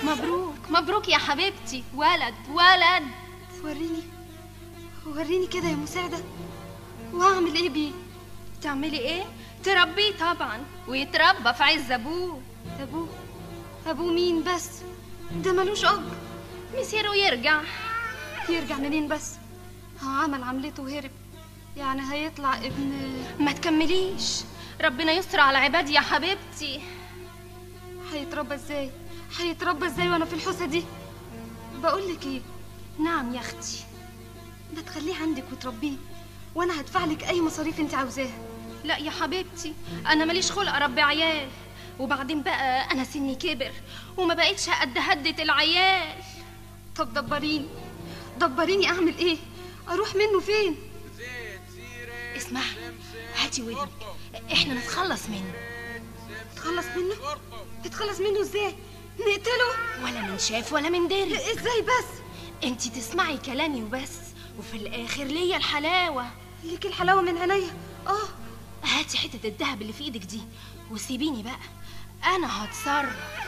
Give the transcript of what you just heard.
مبروك مبروك يا حبيبتي ولد ولد وريني وريني كده يا مساعدة واعمل ايه بيه تعملي ايه تربيه طبعا ويتربى في عز ابوه ابوه ابوه مين بس ده ملوش اب مصيره يرجع يرجع منين بس ها عمل عملته وهرب يعني هيطلع ابن ما تكمليش ربنا يستر على عبادي يا حبيبتي هيتربى ازاي هيتربى ازاي وانا في الحوسه دي بقول لك ايه نعم يا اختي ما تخليه عندك وتربيه وانا هدفع لك اي مصاريف انت عاوزاها لا يا حبيبتي انا ماليش خلق اربي عيال وبعدين بقى انا سني كبر وما بقتش قد هدة العيال طب دبريني دبريني اعمل ايه اروح منه فين اسمعي هاتي ودنك احنا نتخلص منه تخلص منه تتخلص منه ازاي نقتله ولا من شاف ولا من دري ازاي بس انتي تسمعي كلامي وبس وفي الاخر ليا الحلاوه ليك الحلاوه من عينيا اه هاتي حته الدهب اللي في ايدك دي وسيبيني بقى انا هتصرف